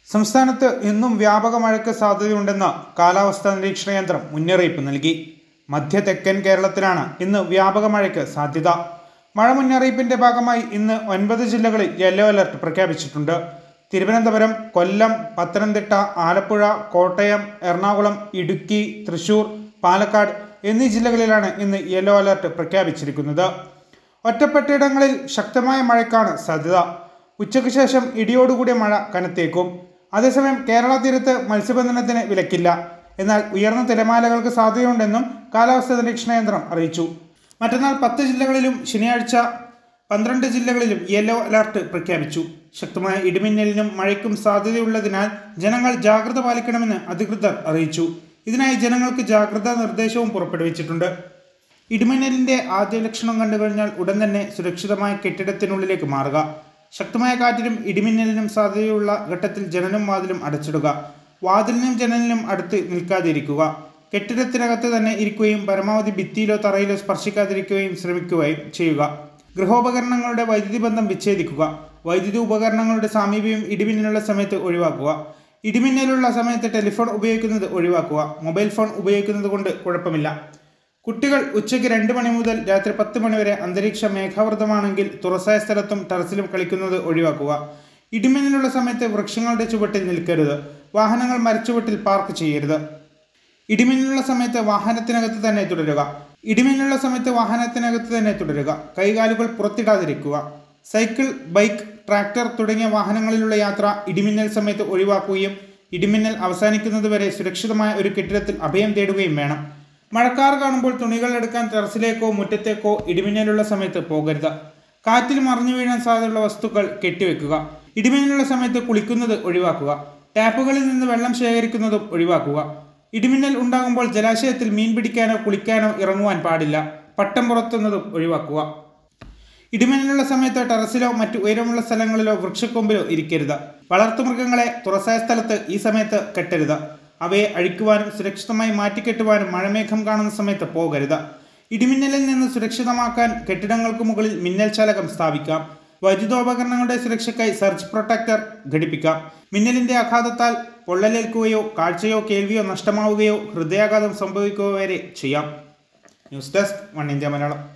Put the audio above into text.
സംസ്ഥാനത്ത് ഇന്നും വ്യാപക മഴയ്ക്ക് സാധ്യതയുണ്ടെന്ന് കാലാവസ്ഥാ നിരീക്ഷണ കേന്ദ്രം മുന്നറിയിപ്പ് നൽകി മധ്യ തെക്കൻ കേരളത്തിലാണ് ഇന്ന് വ്യാപക മഴയ്ക്ക് സാധ്യത മഴ മുന്നറിയിപ്പിന്റെ ഭാഗമായി ഇന്ന് ഒൻപത് ജില്ലകളിൽ യെല്ലോ അലർട്ട് പ്രഖ്യാപിച്ചിട്ടുണ്ട് തിരുവനന്തപുരം കൊല്ലം പത്തനംതിട്ട ആലപ്പുഴ കോട്ടയം എറണാകുളം ഇടുക്കി തൃശൂർ പാലക്കാട് എന്നീ ജില്ലകളിലാണ് ഇന്ന് യെല്ലോ അലർട്ട് പ്രഖ്യാപിച്ചിരിക്കുന്നത് ഒറ്റപ്പെട്ടയിടങ്ങളിൽ ശക്തമായ മഴയ്ക്കാണ് സാധ്യത ഉച്ചയ്ക്ക് ശേഷം ഇടിയോടുകൂടിയ മഴ കനത്തേക്കും അതേസമയം കേരള തീരത്ത് മത്സ്യബന്ധനത്തിന് വിലക്കില്ല എന്നാൽ ഉയർന്ന തിരമാലകൾക്ക് സാധ്യതയുണ്ടെന്നും കാലാവസ്ഥാ നിരീക്ഷണ കേന്ദ്രം അറിയിച്ചു മറ്റന്നാൾ പത്ത് ജില്ലകളിലും ശനിയാഴ്ച പന്ത്രണ്ട് ജില്ലകളിലും യെല്ലോ അലർട്ട് പ്രഖ്യാപിച്ചു ശക്തമായ ഇടിമിന്നലിനും മഴയ്ക്കും സാധ്യതയുള്ളതിനാൽ ജനങ്ങൾ ജാഗ്രത പാലിക്കണമെന്ന് അധികൃതർ അറിയിച്ചു ഇതിനായി ജനങ്ങൾക്ക് ജാഗ്രതാ നിർദ്ദേശവും പുറപ്പെടുവിച്ചിട്ടുണ്ട് ഇടിമിന്നലിന്റെ ആദ്യ ലക്ഷണം കണ്ടു കഴിഞ്ഞാൽ ഉടൻ തന്നെ സുരക്ഷിതമായ കെട്ടിടത്തിനുള്ളിലേക്ക് മാറുക ശക്തമായ കാറ്റിനും ഇടിമിന്നലിനും സാധ്യതയുള്ള ഘട്ടത്തിൽ ജനലും വാതിലും അടച്ചിടുക വാതിലിനും ജനലിനും അടുത്ത് നിൽക്കാതിരിക്കുക കെട്ടിടത്തിനകത്ത് തന്നെ ഇരിക്കുകയും പരമാവധി ഭിത്തിയിലോ തറയിലോ സ്പർശിക്കാതിരിക്കുകയും ശ്രമിക്കുകയും ചെയ്യുക ഗൃഹോപകരണങ്ങളുടെ വൈദ്യുതി ബന്ധം വിച്ഛേദിക്കുക വൈദ്യുതി ഉപകരണങ്ങളുടെ സാമീപ്യം ഇടിമിന്നലുള്ള സമയത്ത് ഒഴിവാക്കുക ഇടിമിന്നലുള്ള സമയത്ത് ടെലിഫോൺ ഉപയോഗിക്കുന്നത് ഒഴിവാക്കുക മൊബൈൽ ഫോൺ ഉപയോഗിക്കുന്നത് കൊണ്ട് കുഴപ്പമില്ല കുട്ടികൾ ഉച്ചയ്ക്ക് രണ്ട് മണി മുതൽ രാത്രി പത്ത് മണി വരെ അന്തരീക്ഷം മേഘാവൃതമാണെങ്കിൽ തുറസായ സ്ഥലത്തും ടെറസിലും കളിക്കുന്നത് ഒഴിവാക്കുക ഇടിമിന്നലുള്ള സമയത്ത് വൃക്ഷങ്ങളുടെ ചുവട്ടിൽ നിൽക്കരുത് വാഹനങ്ങൾ മരച്ചുവട്ടിൽ പാർക്ക് ചെയ്യരുത് ഇടിമിന്നലുള്ള സമയത്ത് വാഹനത്തിനകത്ത് തന്നെ തുടരുക ഇടിമിന്നലുള്ള സമയത്ത് വാഹനത്തിനകത്ത് തന്നെ തുടരുക കൈകാലുകൾ പുറത്തിടാതിരിക്കുക സൈക്കിൾ ബൈക്ക് ട്രാക്ടർ തുടങ്ങിയ വാഹനങ്ങളിലുള്ള യാത്ര ഇടിമിന്നൽ സമയത്ത് ഒഴിവാക്കുകയും ഇടിമിന്നൽ അവസാനിക്കുന്നതുവരെ സുരക്ഷിതമായ ഒരു കെട്ടിടത്തിൽ അഭയം തേടുകയും വേണം മഴക്കാർ കാണുമ്പോൾ തുണികൾ എടുക്കാൻ ടെറസിലേക്കോ മുറ്റത്തേക്കോ ഇടിമിന്നലുള്ള സമയത്ത് പോകരുത് കാറ്റിൽ മറിഞ്ഞു വീഴാൻ സാധ്യതയുള്ള വസ്തുക്കൾ കെട്ടിവെക്കുക ഇടിമിന്നലുള്ള സമയത്ത് കുളിക്കുന്നത് ഒഴിവാക്കുക ടാപ്പുകളിൽ നിന്ന് വെള്ളം ശേഖരിക്കുന്നതും ഒഴിവാക്കുക ഇടിമിന്നൽ ഉണ്ടാകുമ്പോൾ ജലാശയത്തിൽ മീൻ പിടിക്കാനോ കുളിക്കാനോ ഇറങ്ങുവാൻ പാടില്ല പട്ടം പുറത്തുന്നതും ഒഴിവാക്കുക ഇടിമിന്നലുള്ള സമയത്ത് ടെറസിലോ മറ്റു ഉയരമുള്ള സ്ഥലങ്ങളിലോ വൃക്ഷക്കൊമ്പിലോ ഇരിക്കരുത് വളർത്തുമൃഗങ്ങളെ തുറസായ സ്ഥലത്ത് ഈ സമയത്ത് കെട്ടരുത് അവയെ അഴിക്കുവാനും സുരക്ഷിതമായി മാറ്റിക്കെട്ടുവാനും മഴമേഘം കാണുന്ന സമയത്ത് പോകരുത് ഇടിമിന്നലിൽ നിന്ന് സുരക്ഷിതമാക്കാൻ കെട്ടിടങ്ങൾക്ക് മുകളിൽ മിന്നൽ ചാലകം സ്ഥാപിക്കാം വൈദ്യുതോപകരണങ്ങളുടെ സുരക്ഷയ്ക്കായി സർച്ച് പ്രൊട്ടക്ടർ ഘടിപ്പിക്കാം മിന്നലിന്റെ ആഘാതത്താൽ പൊള്ളലേൽക്കുകയോ കാഴ്ചയോ കേൾവിയോ നഷ്ടമാവുകയോ ഹൃദയാഘാതം സംഭവിക്കുകയോ വരെ ചെയ്യാം news desk one India Malayalam